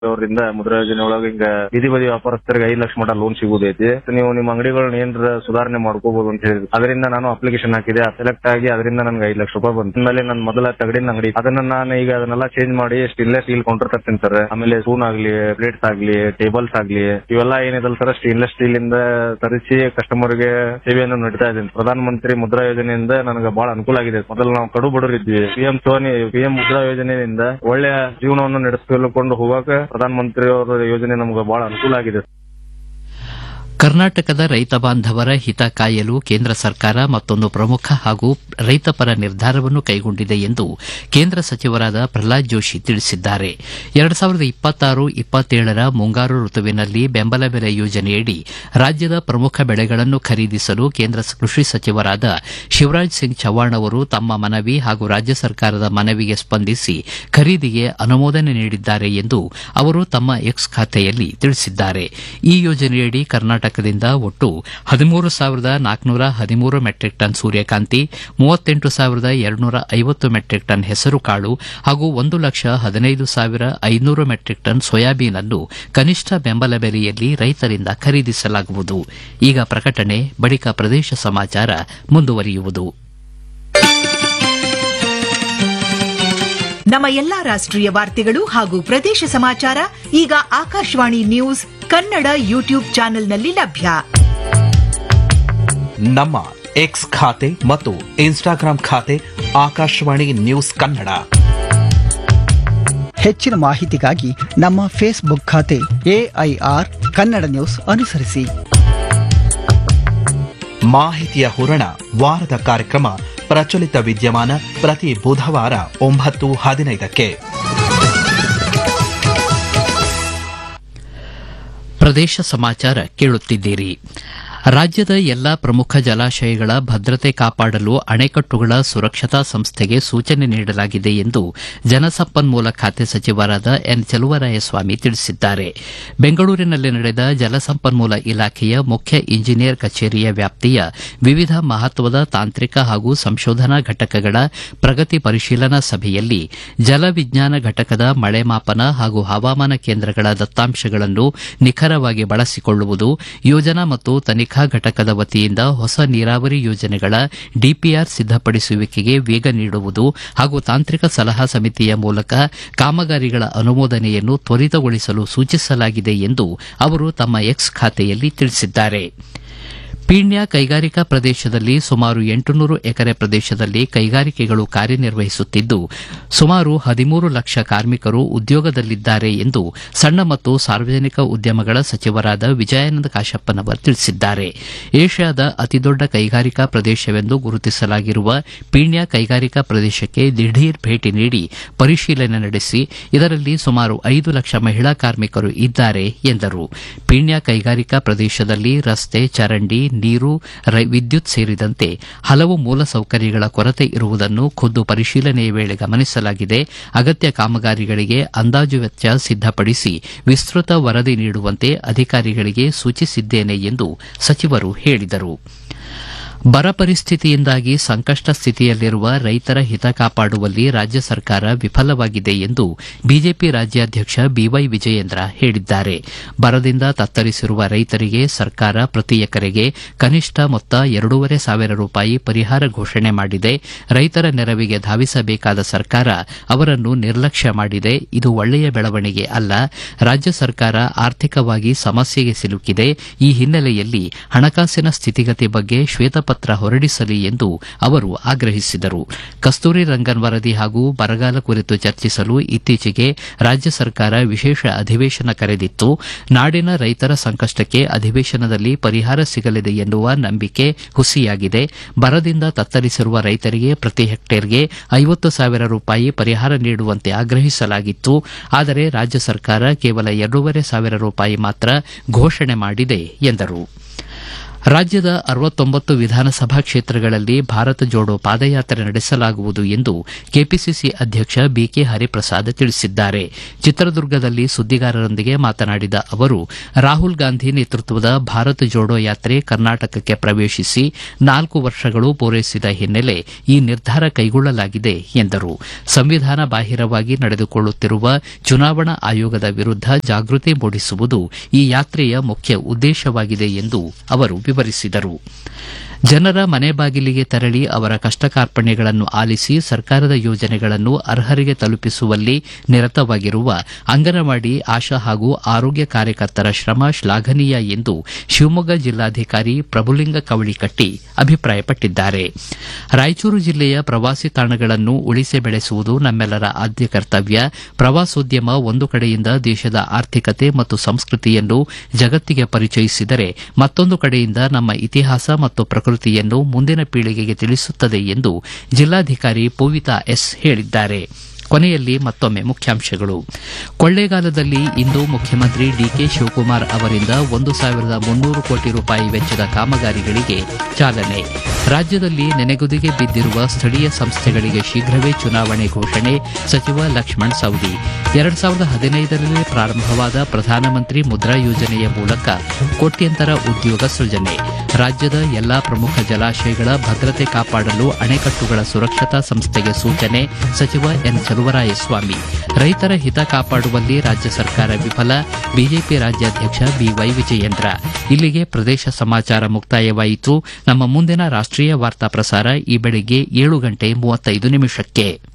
ಅವರಿಂದ ಮುದ್ರಾ ಯೋಜನೆ ಒಳಗ ಹಿಂಗ ಬೀದಿ ಬದಿ ವ್ಯಾಪಾರಸ್ಥರಿಗೆ ಐದು ಲಕ್ಷ ಮಟ ಲೋನ್ ಸಿಗುದೈತಿ ನೀವು ನಿಮ್ಮ ಅಂಗಡಿಗಳನ್ನ ಏನ್ರ ಸುಧಾರಣೆ ಮಾಡ್ಕೋಬಹುದು ಅಂತ ಹೇಳಿ ಅದರಿಂದ ನಾನು ಅಪ್ಲಿಕೇಶನ್ ಹಾಕಿದೆ ಸೆಲೆಕ್ಟ್ ಆಗಿ ಅದರಿಂದ ನನ್ಗೆ ಐದು ಲಕ್ಷ ರೂಪಾಯಿ ಬಂತು ಆಮೇಲೆ ನನ್ನ ಮೊದಲ ತಗಡಿನ ಅಂಗಡಿ ಅದನ್ನ ನಾನು ಈಗ ಅದನ್ನೆಲ್ಲ ಚೇಂಜ್ ಮಾಡಿ ಸ್ಟೇನ್ಲೆಸ್ ಸ್ಟೀಲ್ ಕೌಂಟರ್ ತರ್ತೀನಿ ಸರ್ ಆಮೇಲೆ ಸ್ಪೂನ್ ಆಗ್ಲಿ ಪ್ಲೇಟ್ಸ್ ಆಗ್ಲಿ ಟೇಬಲ್ಸ್ ಆಗ್ಲಿ ಇವೆಲ್ಲ ಏನಿದಲ್ಲ ಸರ್ ಸ್ಟೇನ್ಲೆಸ್ ಸ್ಟೀಲ್ ಇಂದ ತರಿಸಿ ಕಸ್ಟಮರ್ ಗೆ ಸೇವೆಯನ್ನು ನೀಡ್ತಾ ಇದ್ದೀನಿ ಪ್ರಧಾನ ಮಂತ್ರಿ ಮುದ್ರಾ ಯೋಜನೆಯಿಂದ ನನಗೆ ಬಹಳ ಅನುಕೂಲ ಆಗಿದೆ ಮೊದಲು ನಾವು ಕಡು ಬಡವರು ಇದ್ವಿ ಪಿಎಂ ಸೋನಿ ಪಿಎಂ ಮುದ್ರಾ ಯೋಜನೆಯಿಂದ ಒಳ್ಳೆಯ ಜೀವನವನ್ನು ನಡೆಸಿಕೊಂಡು ಹೋಗಾಕ ಪ್ರಧಾನ ಮಂತ್ರಿ ಅವರ ಯೋಜನೆ ನಮ್ಗೆ ಬಹಳ ಅನುಕೂಲ ಆಗಿದೆ ಕರ್ನಾಟಕದ ರೈತ ಬಾಂಧವರ ಹಿತ ಕಾಯಲು ಕೇಂದ್ರ ಸರ್ಕಾರ ಮತ್ತೊಂದು ಪ್ರಮುಖ ಹಾಗೂ ರೈತಪರ ನಿರ್ಧಾರವನ್ನು ಕೈಗೊಂಡಿದೆ ಎಂದು ಕೇಂದ್ರ ಸಚಿವರಾದ ಪ್ರಹ್ಲಾದ್ ಜೋಶಿ ತಿಳಿಸಿದ್ದಾರೆ ಎರಡು ಸಾವಿರದ ಇಪ್ಪತ್ತಾರು ಇಪ್ಪತ್ತೇಳರ ಮುಂಗಾರು ಋತುವಿನಲ್ಲಿ ಬೆಂಬಲ ಬೆಲೆ ಯೋಜನೆಯಡಿ ರಾಜ್ಯದ ಪ್ರಮುಖ ಬೆಳೆಗಳನ್ನು ಖರೀದಿಸಲು ಕೇಂದ್ರ ಕೃಷಿ ಸಚಿವರಾದ ಶಿವರಾಜ್ ಸಿಂಗ್ ಚೌಹಾಣ್ ಅವರು ತಮ್ಮ ಮನವಿ ಹಾಗೂ ರಾಜ್ಯ ಸರ್ಕಾರದ ಮನವಿಗೆ ಸ್ಪಂದಿಸಿ ಖರೀದಿಗೆ ಅನುಮೋದನೆ ನೀಡಿದ್ದಾರೆ ಎಂದು ಅವರು ತಮ್ಮ ಎಕ್ಸ್ ಖಾತೆಯಲ್ಲಿ ತಿಳಿಸಿದ್ದಾರೆ ಈ ಯೋಜನೆಯಡಿ ಕರ್ನಾಟಕದಿಂದ ಒಟ್ಟು ಹದಿಮೂರು ಸಾವಿರದ ನಾಲ್ಕುನೂರ ಹದಿಮೂರು ಮೆಟ್ರಿಕ್ ಟನ್ ಸೂರ್ಯಕಾಂತಿ ಮೂವತ್ತೆಂಟು ಸಾವಿರದ ಎರಡುನೂರ ಐವತ್ತು ಮೆಟ್ರಿಕ್ ಟನ್ ಹೆಸರುಕಾಳು ಹಾಗೂ ಒಂದು ಲಕ್ಷ ಹದಿನೈದು ಸಾವಿರ ಐನೂರು ಮೆಟ್ರಿಕ್ ಟನ್ ಸೋಯಾಬೀನ್ ಅನ್ನು ಕನಿಷ್ಠ ಬೆಂಬಲ ಬೆಲೆಯಲ್ಲಿ ರೈತರಿಂದ ಖರೀದಿಸಲಾಗುವುದು ಈಗ ಪ್ರಕಟಣೆ ಬಳಿಕ ಪ್ರದೇಶ ಸಮಾಚಾರ ಮುಂದುವರಿಯುವುದು ನಮ್ಮ ಎಲ್ಲಾ ರಾಷ್ಟ್ರೀಯ ವಾರ್ತೆಗಳು ಹಾಗೂ ಪ್ರದೇಶ ಸಮಾಚಾರ ಈಗ ಆಕಾಶವಾಣಿ ನ್ಯೂಸ್ ಕನ್ನಡ ಯೂಟ್ಯೂಬ್ ಚಾನೆಲ್ನಲ್ಲಿ ಲಭ್ಯ ನಮ್ಮ ಎಕ್ಸ್ ಖಾತೆ ಮತ್ತು ಇನ್ಸ್ಟಾಗ್ರಾಂ ಖಾತೆ ಆಕಾಶವಾಣಿ ನ್ಯೂಸ್ ಕನ್ನಡ ಹೆಚ್ಚಿನ ಮಾಹಿತಿಗಾಗಿ ನಮ್ಮ ಫೇಸ್ಬುಕ್ ಖಾತೆ ಎಐಆರ್ ಕನ್ನಡ ನ್ಯೂಸ್ ಅನುಸರಿಸಿ ಮಾಹಿತಿಯ ಹೂರಣ ವಾರದ ಕಾರ್ಯಕ್ರಮ ಪ್ರಚಲಿತ ವಿದ್ಯಮಾನ ಪ್ರತಿ ಬುಧವಾರ ಒಂಬತ್ತು ಹದಿನೈದಕ್ಕೆ ಪ್ರದೇಶ ಸಮಾಚಾರ ಕೇಳುತ್ತಿದ್ದೀರಿ ರಾಜ್ಯದ ಎಲ್ಲಾ ಪ್ರಮುಖ ಜಲಾಶಯಗಳ ಭದ್ರತೆ ಕಾಪಾಡಲು ಅಣೆಕಟ್ಟುಗಳ ಸುರಕ್ಷತಾ ಸಂಸ್ಥೆಗೆ ಸೂಚನೆ ನೀಡಲಾಗಿದೆ ಎಂದು ಜಲಸಂಪನ್ಮೂಲ ಖಾತೆ ಸಚಿವರಾದ ಎನ್ ಚೆಲುವರಾಯಸ್ವಾಮಿ ತಿಳಿಸಿದ್ದಾರೆ ಬೆಂಗಳೂರಿನಲ್ಲಿ ನಡೆದ ಜಲಸಂಪನ್ಮೂಲ ಇಲಾಖೆಯ ಮುಖ್ಯ ಇಂಜಿನಿಯರ್ ಕಚೇರಿಯ ವ್ಯಾಪ್ತಿಯ ವಿವಿಧ ಮಹತ್ವದ ತಾಂತ್ರಿಕ ಹಾಗೂ ಸಂಶೋಧನಾ ಘಟಕಗಳ ಪ್ರಗತಿ ಪರಿಶೀಲನಾ ಸಭೆಯಲ್ಲಿ ಜಲವಿಜ್ಞಾನ ಘಟಕದ ಮಳೆ ಮಾಪನ ಹಾಗೂ ಹವಾಮಾನ ಕೇಂದ್ರಗಳ ದತ್ತಾಂಶಗಳನ್ನು ನಿಖರವಾಗಿ ಬಳಸಿಕೊಳ್ಳುವುದು ಯೋಜನಾ ಮತ್ತು ತನಿಖಾ ಘಟಕದ ವತಿಯಿಂದ ಹೊಸ ನೀರಾವರಿ ಯೋಜನೆಗಳ ಡಿಪಿಆರ್ ಸಿದ್ದಪಡಿಸುವಿಕೆಗೆ ವೇಗ ನೀಡುವುದು ಹಾಗೂ ತಾಂತ್ರಿಕ ಸಲಹಾ ಸಮಿತಿಯ ಮೂಲಕ ಕಾಮಗಾರಿಗಳ ಅನುಮೋದನೆಯನ್ನು ತ್ವರಿತಗೊಳಿಸಲು ಸೂಚಿಸಲಾಗಿದೆ ಎಂದು ಅವರು ತಮ್ಮ ಎಕ್ಸ್ ಖಾತೆಯಲ್ಲಿ ತಿಳಿಸಿದ್ದಾರೆ ಪೀಣ್ಯ ಕೈಗಾರಿಕಾ ಪ್ರದೇಶದಲ್ಲಿ ಸುಮಾರು ಎಂಟುನೂರು ಎಕರೆ ಪ್ರದೇಶದಲ್ಲಿ ಕೈಗಾರಿಕೆಗಳು ಕಾರ್ಯನಿರ್ವಹಿಸುತ್ತಿದ್ದು ಸುಮಾರು ಹದಿಮೂರು ಲಕ್ಷ ಕಾರ್ಮಿಕರು ಉದ್ಯೋಗದಲ್ಲಿದ್ದಾರೆ ಎಂದು ಸಣ್ಣ ಮತ್ತು ಸಾರ್ವಜನಿಕ ಉದ್ಯಮಗಳ ಸಚಿವರಾದ ವಿಜಯಾನಂದ ಕಾಶಪ್ಪನವರ್ ತಿಳಿಸಿದ್ದಾರೆ ಏಷ್ಯಾದ ಅತಿದೊಡ್ಡ ಕೈಗಾರಿಕಾ ಪ್ರದೇಶವೆಂದು ಗುರುತಿಸಲಾಗಿರುವ ಪೀಣ್ಯ ಕೈಗಾರಿಕಾ ಪ್ರದೇಶಕ್ಕೆ ದಿಢೀರ್ ಭೇಟಿ ನೀಡಿ ಪರಿಶೀಲನೆ ನಡೆಸಿ ಇದರಲ್ಲಿ ಸುಮಾರು ಐದು ಲಕ್ಷ ಮಹಿಳಾ ಕಾರ್ಮಿಕರು ಇದ್ದಾರೆ ಎಂದರು ಪೀಣ್ಯ ಕೈಗಾರಿಕಾ ಪ್ರದೇಶದಲ್ಲಿ ರಸ್ತೆ ಚರಂಡಿ ನೀರು ರೈ- ವಿದ್ಯುತ್ ಸೇರಿದಂತೆ ಹಲವು ಮೂಲಸೌಕರ್ಯಗಳ ಕೊರತೆ ಇರುವುದನ್ನು ಖುದ್ದು ಪರಿಶೀಲನೆಯ ವೇಳೆ ಗಮನಿಸಲಾಗಿದೆ ಅಗತ್ಯ ಕಾಮಗಾರಿಗಳಿಗೆ ಅಂದಾಜು ವೆಚ್ಚ ಸಿದ್ದಪಡಿಸಿ ವಿಸ್ತೃತ ವರದಿ ನೀಡುವಂತೆ ಅಧಿಕಾರಿಗಳಿಗೆ ಸೂಚಿಸಿದ್ದೇನೆ ಎಂದು ಸಚಿವರು ಹೇಳಿದರು ಬರ ಪರಿಸ್ಥಿತಿಯಿಂದಾಗಿ ಸಂಕಷ್ಟ ಸ್ಥಿತಿಯಲ್ಲಿರುವ ರೈತರ ಹಿತ ಕಾಪಾಡುವಲ್ಲಿ ರಾಜ್ಯ ಸರ್ಕಾರ ವಿಫಲವಾಗಿದೆ ಎಂದು ಬಿಜೆಪಿ ರಾಜ್ಯಾಧ್ಯಕ್ಷ ಬಿವೈ ವಿಜಯೇಂದ್ರ ಹೇಳಿದ್ದಾರೆ ಬರದಿಂದ ತತ್ತರಿಸಿರುವ ರೈತರಿಗೆ ಸರ್ಕಾರ ಪ್ರತಿ ಎಕರೆಗೆ ಕನಿಷ್ಠ ಮೊತ್ತ ಎರಡೂವರೆ ಸಾವಿರ ರೂಪಾಯಿ ಪರಿಹಾರ ಘೋಷಣೆ ಮಾಡಿದೆ ರೈತರ ನೆರವಿಗೆ ಧಾವಿಸಬೇಕಾದ ಸರ್ಕಾರ ಅವರನ್ನು ನಿರ್ಲಕ್ಷ್ಯ ಮಾಡಿದೆ ಇದು ಒಳ್ಳೆಯ ಬೆಳವಣಿಗೆ ಅಲ್ಲ ರಾಜ್ಯ ಸರ್ಕಾರ ಆರ್ಥಿಕವಾಗಿ ಸಮಸ್ಯೆಗೆ ಸಿಲುಕಿದೆ ಈ ಹಿನ್ನೆಲೆಯಲ್ಲಿ ಹಣಕಾಸಿನ ಸ್ಥಿತಿಗತಿ ಬಗ್ಗೆ ಶ್ವೇತಪತ್ರ ಹೊರಡಿಸಲಿ ಎಂದು ಅವರು ಆಗ್ರಹಿಸಿದರು ಕಸ್ತೂರಿ ರಂಗನ್ ವರದಿ ಹಾಗೂ ಬರಗಾಲ ಕುರಿತು ಚರ್ಚಿಸಲು ಇತ್ತೀಚೆಗೆ ರಾಜ್ಯ ಸರ್ಕಾರ ವಿಶೇಷ ಅಧಿವೇಶನ ಕರೆದಿತ್ತು ನಾಡಿನ ರೈತರ ಸಂಕಷ್ಟಕ್ಕೆ ಅಧಿವೇಶನದಲ್ಲಿ ಪರಿಹಾರ ಸಿಗಲಿದೆ ಎನ್ನುವ ನಂಬಿಕೆ ಹುಸಿಯಾಗಿದೆ ಬರದಿಂದ ತತ್ತರಿಸಿರುವ ರೈತರಿಗೆ ಪ್ರತಿ ಹೆಕ್ಟೇರ್ಗೆ ಐವತ್ತು ಸಾವಿರ ರೂಪಾಯಿ ಪರಿಹಾರ ನೀಡುವಂತೆ ಆಗ್ರಹಿಸಲಾಗಿತ್ತು ಆದರೆ ರಾಜ್ಯ ಸರ್ಕಾರ ಕೇವಲ ಎರಡೂವರೆ ಸಾವಿರ ರೂಪಾಯಿ ಮಾತ್ರ ಘೋಷಣೆ ಮಾಡಿದೆ ಎಂದರು ರಾಜ್ಯದ ಅರವತ್ತೊಂಬತ್ತು ವಿಧಾನಸಭಾ ಕ್ಷೇತ್ರಗಳಲ್ಲಿ ಭಾರತ ಜೋಡೋ ಪಾದಯಾತ್ರೆ ನಡೆಸಲಾಗುವುದು ಎಂದು ಕೆಪಿಸಿಸಿ ಅಧ್ಯಕ್ಷ ಬಿಕೆ ಹರಿಪ್ರಸಾದ್ ತಿಳಿಸಿದ್ದಾರೆ ಚಿತ್ರದುರ್ಗದಲ್ಲಿ ಸುದ್ದಿಗಾರರೊಂದಿಗೆ ಮಾತನಾಡಿದ ಅವರು ರಾಹುಲ್ ಗಾಂಧಿ ನೇತೃತ್ವದ ಭಾರತ್ ಜೋಡೋ ಯಾತ್ರೆ ಕರ್ನಾಟಕಕ್ಕೆ ಪ್ರವೇಶಿಸಿ ನಾಲ್ಕು ವರ್ಷಗಳು ಪೂರೈಸಿದ ಹಿನ್ನೆಲೆ ಈ ನಿರ್ಧಾರ ಕೈಗೊಳ್ಳಲಾಗಿದೆ ಎಂದರು ಸಂವಿಧಾನ ಬಾಹಿರವಾಗಿ ನಡೆದುಕೊಳ್ಳುತ್ತಿರುವ ಚುನಾವಣಾ ಆಯೋಗದ ವಿರುದ್ಧ ಜಾಗೃತಿ ಮೂಡಿಸುವುದು ಈ ಯಾತ್ರೆಯ ಮುಖ್ಯ ಉದ್ದೇಶವಾಗಿದೆ ಎಂದು ಅವರು ವಿವರಿಸಿದರು ಜನರ ಮನೆ ಬಾಗಿಲಿಗೆ ತೆರಳಿ ಅವರ ಕಷ್ಟ ಕಾರ್ಪಣ್ಯಗಳನ್ನು ಆಲಿಸಿ ಸರ್ಕಾರದ ಯೋಜನೆಗಳನ್ನು ಅರ್ಹರಿಗೆ ತಲುಪಿಸುವಲ್ಲಿ ನಿರತವಾಗಿರುವ ಅಂಗನವಾಡಿ ಆಶಾ ಹಾಗೂ ಆರೋಗ್ಯ ಕಾರ್ಯಕರ್ತರ ಶ್ರಮ ಶ್ಲಾಘನೀಯ ಎಂದು ಶಿವಮೊಗ್ಗ ಜಿಲ್ಲಾಧಿಕಾರಿ ಪ್ರಭುಲಿಂಗ ಕವಳಿಕಟ್ಟಿ ಅಭಿಪ್ರಾಯಪಟ್ಟಿದ್ದಾರೆ ರಾಯಚೂರು ಜಿಲ್ಲೆಯ ಪ್ರವಾಸಿ ತಾಣಗಳನ್ನು ಉಳಿಸಿ ಬೆಳೆಸುವುದು ನಮ್ಮೆಲ್ಲರ ಆದ್ಯ ಕರ್ತವ್ಯ ಪ್ರವಾಸೋದ್ಯಮ ಒಂದು ಕಡೆಯಿಂದ ದೇಶದ ಆರ್ಥಿಕತೆ ಮತ್ತು ಸಂಸ್ಕೃತಿಯನ್ನು ಜಗತ್ತಿಗೆ ಪರಿಚಯಿಸಿದರೆ ಮತ್ತೊಂದು ಕಡೆಯಿಂದ ನಮ್ಮ ಇತಿಹಾಸ ಮತ್ತು ಪ್ರಕೃತಿಯನ್ನು ಮುಂದಿನ ಪೀಳಿಗೆಗೆ ತಿಳಿಸುತ್ತದೆ ಎಂದು ಜಿಲ್ಲಾಧಿಕಾರಿ ಪೂವಿತಾ ಎಸ್ ಹೇಳಿದ್ದಾರೆ ಕೊನೆಯಲ್ಲಿ ಮತ್ತೊಮ್ಮೆ ಮುಖ್ಯಾಂಶಗಳು ಕೊಳ್ಳೇಗಾಲದಲ್ಲಿ ಇಂದು ಮುಖ್ಯಮಂತ್ರಿ ಡಿಕೆ ಶಿವಕುಮಾರ್ ಅವರಿಂದ ಒಂದು ಸಾವಿರದ ಮುನ್ನೂರು ಕೋಟಿ ರೂಪಾಯಿ ವೆಚ್ಚದ ಕಾಮಗಾರಿಗಳಿಗೆ ಚಾಲನೆ ರಾಜ್ಯದಲ್ಲಿ ನೆನೆಗುದಿಗೆ ಬಿದ್ದಿರುವ ಸ್ಥಳೀಯ ಸಂಸ್ಥೆಗಳಿಗೆ ಶೀಘ್ರವೇ ಚುನಾವಣೆ ಘೋಷಣೆ ಸಚಿವ ಲಕ್ಷ್ಮಣ್ ಸವದಿ ಎರಡ್ ಸಾವಿರದ ಹದಿನೈದರಲ್ಲಿ ಪ್ರಾರಂಭವಾದ ಪ್ರಧಾನಮಂತ್ರಿ ಮುದ್ರಾ ಯೋಜನೆಯ ಮೂಲಕ ಕೋಟ್ಯಂತರ ಉದ್ಯೋಗ ಸೃಜನೆ ರಾಜ್ಯದ ಎಲ್ಲಾ ಪ್ರಮುಖ ಜಲಾಶಯಗಳ ಭದ್ರತೆ ಕಾಪಾಡಲು ಅಣೆಕಟ್ಟುಗಳ ಸುರಕ್ಷತಾ ಸಂಸ್ಥೆಗೆ ಸೂಚನೆ ಸಚಿವ ಎನ್ ಚಲುವರಾಯಸ್ವಾಮಿ ರೈತರ ಹಿತ ಕಾಪಾಡುವಲ್ಲಿ ರಾಜ್ಯ ಸರ್ಕಾರ ವಿಫಲ ಬಿಜೆಪಿ ರಾಜ್ಯಾಧ್ಯಕ್ಷ ಬಿವೈ ವಿಜಯೇಂದ್ರ ಇಲ್ಲಿಗೆ ಪ್ರದೇಶ ಸಮಾಚಾರ ಮುಕ್ತಾಯವಾಯಿತು ನಮ್ಮ ಮುಂದಿನ ರಾಷ್ಟೀಯ ವಾರ್ತಾ ಪ್ರಸಾರ ಈ ಬೆಳಿಗ್ಗೆ ಏಳು ಗಂಟೆ ಮೂವತ್ತೈದು ನಿಮಿಷಕ್ಕೆ